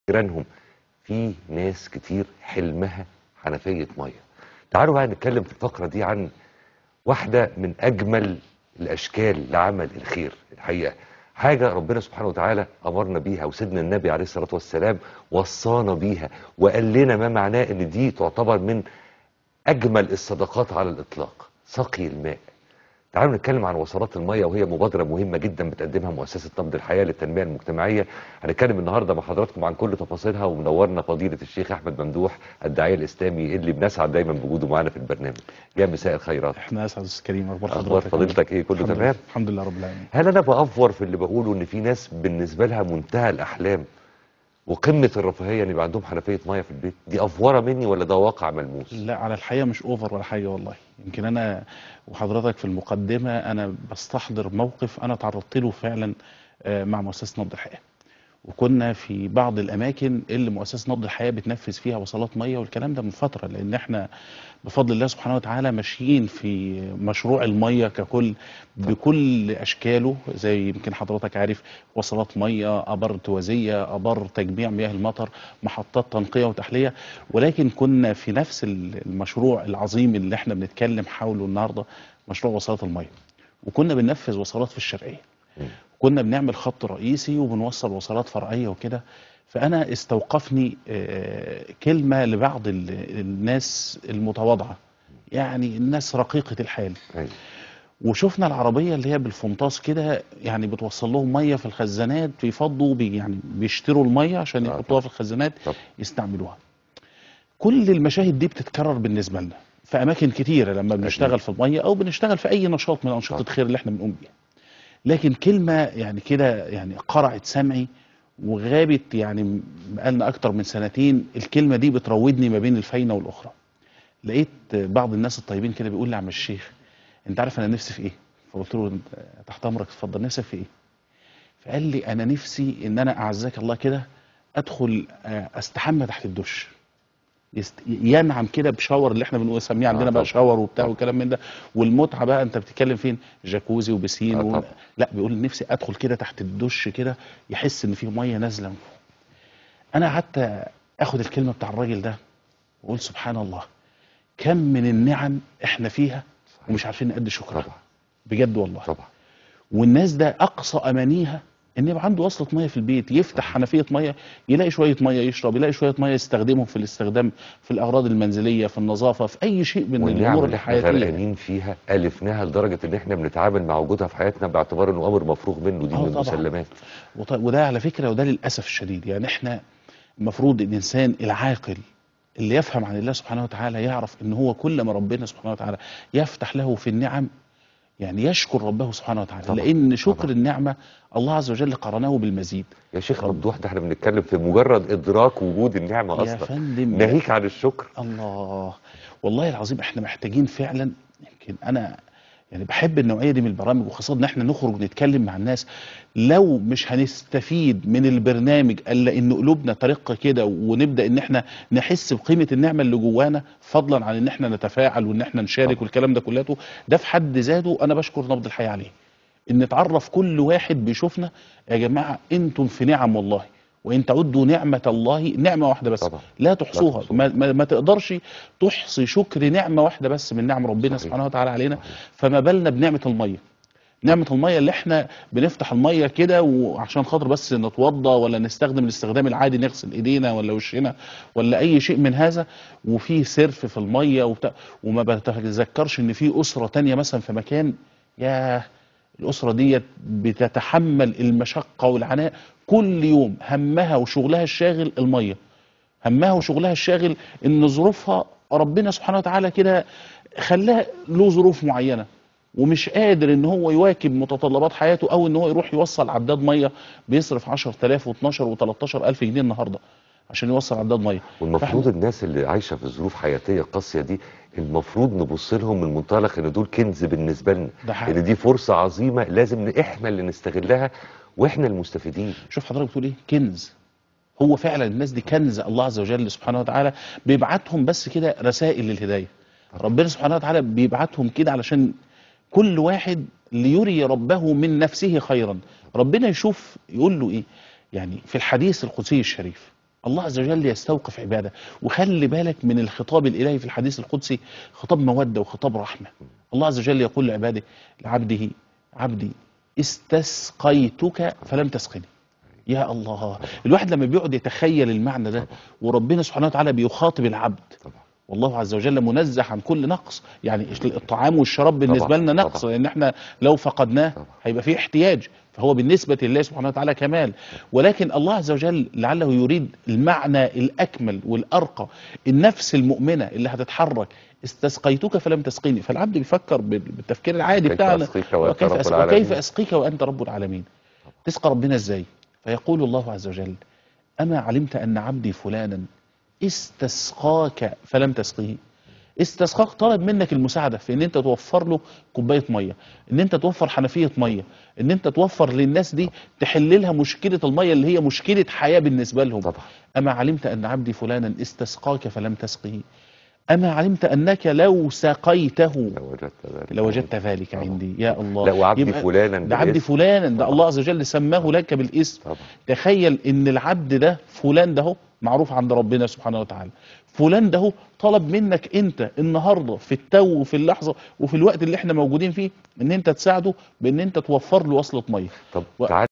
جيرانهم في ناس كتير حلمها حنفيه ميه تعالوا بقى نتكلم في الفقره دي عن واحده من اجمل الاشكال لعمل الخير الحقيقه حاجه ربنا سبحانه وتعالى امرنا بيها وسيدنا النبي عليه الصلاه والسلام وصانا بيها وقال لنا ما معناه ان دي تعتبر من اجمل الصدقات على الاطلاق سقي الماء تعالوا نتكلم عن وصلات الميه وهي مبادره مهمه جدا بتقدمها مؤسسه نبض الحياه للتنميه المجتمعيه هنتكلم النهارده مع حضراتكم عن كل تفاصيلها ومنورنا فضيله الشيخ احمد ممدوح الداعيه الاسلامي اللي بنسعد دايما بوجوده معانا في البرنامج يا مساء الخيرات احنا اسعد استاذ كريم اخبار اخبار حضرتك فضيلتك ايه كله الحمد تمام لله. الحمد لله رب العالمين هل انا بافور في اللي بقوله ان في ناس بالنسبه لها منتهى الاحلام وقمه الرفاهيه ان يبقى عندهم حنفيه ميه في البيت دي افوره مني ولا ده واقع ملموس لا على الحقيقه مش اوفر ولا حاجه والله يمكن انا وحضرتك في المقدمه انا بستحضر موقف انا تعرضت له فعلا آه، مع مؤسسه نبض الحياه وكنا في بعض الاماكن اللي مؤسسه نبض الحياه بتنفذ فيها وصلات ميه والكلام ده من فتره لان احنا بفضل الله سبحانه وتعالى ماشيين في مشروع الميه ككل بكل اشكاله زي يمكن حضرتك عارف وصلات ميه ابار توازيه ابار تجميع مياه المطر محطات تنقيه وتحليه ولكن كنا في نفس المشروع العظيم اللي احنا بنتكلم حوله النهارده مشروع وصلات الميه وكنا بننفذ وصلات في الشرقيه كنا بنعمل خط رئيسي وبنوصل وصلات فرعيه وكده فانا استوقفني آه، كلمه لبعض ال- الناس المتواضعه يعني الناس رقيقه الحال أيوة. وشفنا العربيه اللي هي بالفنطاس كده يعني بتوصل لهم ميه في الخزانات بيفضوا بي يعني بيشتروا الميه عشان آه، يحطوها في الخزانات طب. يستعملوها كل المشاهد دي بتتكرر بالنسبه لنا في اماكن كتيره لما بنشتغل في الميه او بنشتغل في اي نشاط من انشطه طب. الخير اللي احنا بنقوم بيها لكن كلمه يعني كده يعني قرعت سمعي وغابت يعني بقالنا اكتر من سنتين الكلمه دي بتروضني ما بين الفاينه والاخرى لقيت بعض الناس الطيبين كده بيقول لي يا عم الشيخ انت عارف انا نفسي في ايه فقلت له "أنت تحت امرك اتفضل نفسك في ايه فقال لي انا نفسي ان انا اعزك الله كده ادخل آه، استحمى تحت الدش يست... ينعم كده بشاور اللي احنا بنسميه عندنا آه بقى طبعا. شاور وبتاع طبعا. وكلام من ده والمتعه بقى انت بتتكلم فين جاكوزي وبسين آه و... طبعا. لا بيقول نفسي ادخل كده تحت الدش كده يحس ان في ميه نازله من فوق انا قعدت اخد الكلمه بتاع الراجل ده واقول سبحان الله كم من النعم احنا فيها ومش عارفين نأدي شكرها طبعا بجد والله طبعا والناس ده اقصى امانيها ان يبقى عنده وصلة ميه في البيت يفتح حنفية ميه يلاقي شوية ميه يشرب يلاقي شوية ميه يستخدمهم في الاستخدام في الاغراض المنزلية في النظافة في اي شيء من والنعم الامور اللي احنا الحياتية غرقانين فيها الفناها لدرجه ان احنا بنتعامل مع وجودها في حياتنا باعتبار انه امر مفروغ منه دي آه من طبعاً. المسلمات وط- وده على فكرة وده للأسف الشديد يعني احنا المفروض الإنسان العاقل اللي يفهم عن الله سبحانه وتعالى يعرف ان هو كل ما ربنا سبحانه وتعالى يفتح له في النعم يعني يشكر ربه سبحانه وتعالى طبعاً. لأن شكر طبعاً. النعمة الله عز وجل قرنه بالمزيد يا شيخ ممدوح ده احنا بنتكلم في مجرد ادراك وجود النعمه يا اصلا فندم ناهيك عن الشكر الله والله العظيم احنا محتاجين فعلا يمكن انا يعني بحب النوعيه دي من البرامج وخاصه ان احنا نخرج نتكلم مع الناس لو مش هنستفيد من البرنامج الا ان قلوبنا طريقه كده ونبدا ان احنا نحس بقيمه النعمه اللي جوانا فضلا عن ان احنا نتفاعل وان احنا نشارك طبعا. والكلام ده كلته ده في حد ذاته انا بشكر نبض الحياه عليه ان تعرف كل واحد بيشوفنا يا جماعه انتم في نعم والله وان تعدوا نعمه الله نعمه واحده بس طبعا. لا تحصوها تحصوها. ما, ما, ما تقدرش تحصي شكر نعمه واحده بس من نعم ربنا صحيح. سبحانه وتعالى علينا صحيح. فما بالنا بنعمه الميه نعمه الميه اللي احنا بنفتح الميه كده وعشان خاطر بس نتوضى ولا نستخدم الاستخدام العادي نغسل ايدينا ولا وشنا ولا اي شيء من هذا وفي سرف في الميه وبتاع وما بتذكرش ان في اسره تانية مثلا في مكان ياه الأسرة ديت بتتحمل المشقة والعناء كل يوم همها وشغلها الشاغل المية همها وشغلها الشاغل إن ظروفها ربنا سبحانه وتعالى كده خلاها له ظروف معينة ومش قادر ان هو يواكب متطلبات حياته او ان هو يروح يوصل عداد ميه بيصرف 10000 و12 و13 الف جنيه النهارده عشان يوصل عداد ميه والمفروض فإحنا- الناس اللي عايشه في ظروف حياتيه قاسيه دي المفروض نبص لهم من منطلق ان دول كنز بالنسبه لنا ده حقيقي. ان دي فرصه عظيمه لازم احنا اللي نستغلها واحنا المستفيدين شوف حضرتك بتقول ايه كنز هو فعلا الناس دي كنز الله عز وجل سبحانه وتعالى بيبعتهم بس كده رسائل للهدايه ربنا سبحانه وتعالى بيبعتهم كده علشان كل واحد ليري ربه من نفسه خيرا ربنا يشوف يقول له ايه يعني في الحديث القدسي الشريف الله عز وجل يستوقف عباده وخلي بالك من الخطاب الالهي في الحديث القدسي خطاب موده وخطاب رحمه الله عز وجل يقول لعباده لعبده عبدي استسقيتك فلم تسقني يا الله الواحد لما بيقعد يتخيل المعنى ده وربنا سبحانه وتعالى بيخاطب العبد طبعا والله عز وجل منزه عن كل نقص يعني الطعام والشراب بالنسبه طبعا، لنا نقص طبعا. لان احنا لو فقدناه طبعا. هيبقى فيه احتياج فهو بالنسبه لله سبحانه وتعالى كمال ولكن الله عز وجل لعله يريد المعنى الاكمل والارقى النفس المؤمنه اللي هتتحرك استسقيتك فلم تسقيني فالعبد بيفكر بال- بالتفكير العادي كيف بتاعنا أسقيك وأنت وكيف رب أس- العالمين؟ وكيف اسقيك وانت رب العالمين تسقى ربنا ازاي فيقول الله عز وجل اما علمت ان عبدي فلانا استسقاك فلم تسقيه استسقاك طلب منك المساعده في ان انت توفر له كوبايه ميه ان انت توفر حنفيه ميه ان انت توفر للناس دي تحل لها مشكله الميه اللي هي مشكله حياه بالنسبه لهم طبعا اما علمت ان عبدي فلانا استسقاك فلم تسقه اما علمت انك لو سقيته لو وجدت ذلك لوجدت ذلك طبعا. عندي يا الله لا وعبدي يبقى فلانا ده عبدي بالاسم. فلانا ده طبعا. الله عز وجل سماه لك بالاسم طبعا تخيل ان العبد ده فلان ده هو معروف عند ربنا سبحانه وتعالى فلان ده هو طلب منك انت النهارده في التو وفي اللحظه وفي الوقت اللي احنا موجودين فيه ان انت تساعده بان انت توفر له وصله ميه طب و- تعال